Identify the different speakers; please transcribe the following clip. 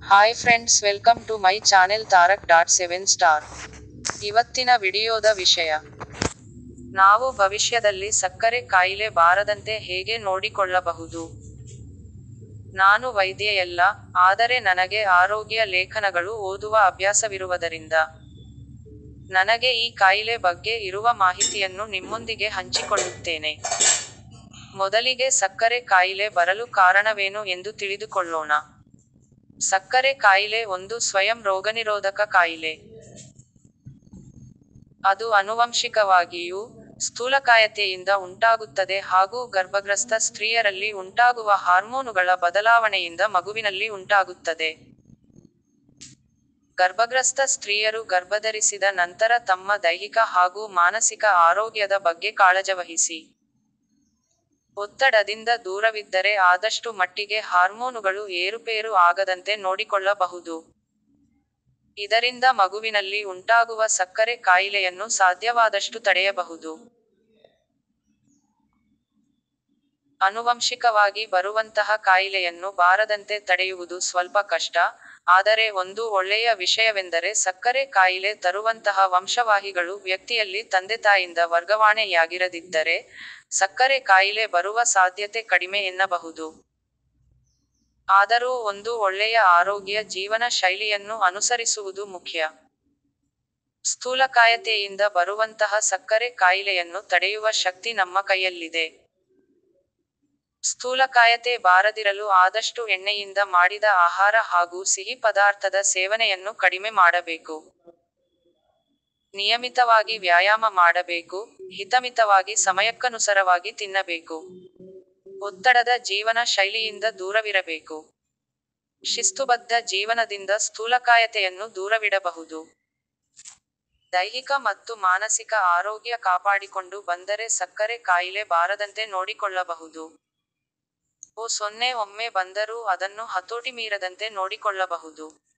Speaker 1: hi friends welcome to my channel Tarak dot seven star ಇವತ್ತಿನ ವಿಡಿಯೋದ ವಿಷಯ ನಾವು ಭವಿಷ್ಯದಲ್ಲಿ ಸಕ್ಕರೆ ಕಾಯಿಲೆ ಬಾರದಂತೆ ಹೇಗೆ ನೋಡಿಕೊಳ್ಳಬಹುದು ನಾನು ವೈದ್ಯೆಯಲ್ಲ ಆದರೆ ನನಗೆ ಆರೋಗ್ಯ ಲೇಖನಗಳು ಓದುವ ಅಭ್ಯಾಸವಿರುವುದರಿಂದ ನನಗೆ ಈ ಕಾಯಿಲೆ ಬಗ್ಗೆ ಇರುವ ಮಾಹಿತಿಯನ್ನು ನಿಮ್ಮೊಂದಿಗೆ ಹಂಚಿಕೊಳ್ಳುತ್ತೇನೆ ಮೊದಲಿಗೆ ಸಕ್ಕರೆ ಕಾಯಿಲೆ ಬರಲು ಕಾರಣವೇನು ಎಂದು ತಿಳಿದುಕೊಳ್ಳೋಣ ಸಕ್ಕರೆ ಕಾಯಿಲೆ ಒಂದು ಸ್ವಯಂ ರೋಗನಿರೋಧಕ ಕಾಯಿಲೆ ಅದು ಅನುವಂಶಿಕವಾಗಿಯೂ ಸ್ಥೂಲಕಾಯತೆಯಿಂದ ಉಂಟಾಗುತ್ತದೆ ಹಾಗೂ ಗರ್ಭಗ್ರಸ್ತ ಸ್ತ್ರೀಯರಲ್ಲಿ ಉಂಟಾಗುವ ಹಾರ್ಮೋನುಗಳ ಬದಲಾವಣೆಯಿಂದ ಮಗುವಿನಲ್ಲಿ ಉಂಟಾಗುತ್ತದೆ ಗರ್ಭಗ್ರಸ್ತ ಸ್ತ್ರೀಯರು ಗರ್ಭಧರಿಸಿದ ನಂತರ ತಮ್ಮ ದೈಹಿಕ ಹಾಗೂ ಮಾನಸಿಕ ಆರೋಗ್ಯದ ಬಗ್ಗೆ ಕಾಳಜವಹಿಸಿ ಒತ್ತಡದಿಂದ ದೂರವಿದ್ದರೆ ಆದಷ್ಟು ಮಟ್ಟಿಗೆ ಹಾರ್ಮೋನುಗಳು ಏರುಪೇರು ಆಗದಂತೆ ನೋಡಿಕೊಳ್ಳಬಹುದು ಇದರಿಂದ ಮಗುವಿನಲ್ಲಿ ಉಂಟಾಗುವ ಸಕ್ಕರೆ ಕಾಯಿಲೆಯನ್ನು ಸಾಧ್ಯವಾದಷ್ಟು ತಡೆಯಬಹುದು ಅನುವಂಶಿಕವಾಗಿ ಬರುವಂತಹ ಕಾಯಿಲೆಯನ್ನು ಬಾರದಂತೆ ತಡೆಯುವುದು ಸ್ವಲ್ಪ ಕಷ್ಟ ಆದರೆ ಒಂದು ಒಳ್ಳೆಯ ವಿಷಯವೆಂದರೆ ಸಕ್ಕರೆ ಕಾಯಿಲೆ ತರುವಂತಹ ವಂಶವಾಹಿಗಳು ವ್ಯಕ್ತಿಯಲ್ಲಿ ತಂದೆತಾಯಿಂದ ವರ್ಗಾವಣೆಯಾಗಿರದಿದ್ದರೆ ಸಕ್ಕರೆ ಕಾಯಿಲೆ ಬರುವ ಸಾಧ್ಯತೆ ಕಡಿಮೆ ಎನ್ನಬಹುದು ಆದರೂ ಒಂದು ಒಳ್ಳೆಯ ಆರೋಗ್ಯ ಜೀವನ ಶೈಲಿಯನ್ನು ಅನುಸರಿಸುವುದು ಮುಖ್ಯ ಸ್ಥೂಲಕಾಯತೆಯಿಂದ ಬರುವಂತಹ ಸಕ್ಕರೆ ಕಾಯಿಲೆಯನ್ನು ತಡೆಯುವ ಶಕ್ತಿ ನಮ್ಮ ಕೈಯಲ್ಲಿದೆ ಸ್ಥೂಲಕಾಯತೆ ಬಾರದಿರಲು ಆದಷ್ಟು ಎಣ್ಣೆಯಿಂದ ಮಾಡಿದ ಆಹಾರ ಹಾಗೂ ಸಿಹಿ ಪದಾರ್ಥದ ಸೇವನೆಯನ್ನು ಕಡಿಮೆ ಮಾಡಬೇಕು ನಿಯಮಿತವಾಗಿ ವ್ಯಾಯಾಮ ಮಾಡಬೇಕು ಹಿತಮಿತವಾಗಿ ಸಮಯಕ್ಕನುಸಾರವಾಗಿ ತಿನ್ನಬೇಕು ಒತ್ತಡದ ಜೀವನ ಶೈಲಿಯಿಂದ ದೂರವಿರಬೇಕು ಶಿಸ್ತುಬದ್ಧ ಜೀವನದಿಂದ ಸ್ಥೂಲಕಾಯತೆಯನ್ನು ದೂರವಿಡಬಹುದು ದೈಹಿಕ ಮತ್ತು ಮಾನಸಿಕ ಆರೋಗ್ಯ ಕಾಪಾಡಿಕೊಂಡು ಬಂದರೆ ಸಕ್ಕರೆ ಕಾಯಿಲೆ ಬಾರದಂತೆ ನೋಡಿಕೊಳ್ಳಬಹುದು ಓ ಸೊನ್ನೆ ಒಮ್ಮೆ ಬಂದರೂ ಅದನ್ನು ಹತೋಟಿ ಮೀರದಂತೆ ನೋಡಿಕೊಳ್ಳಬಹುದು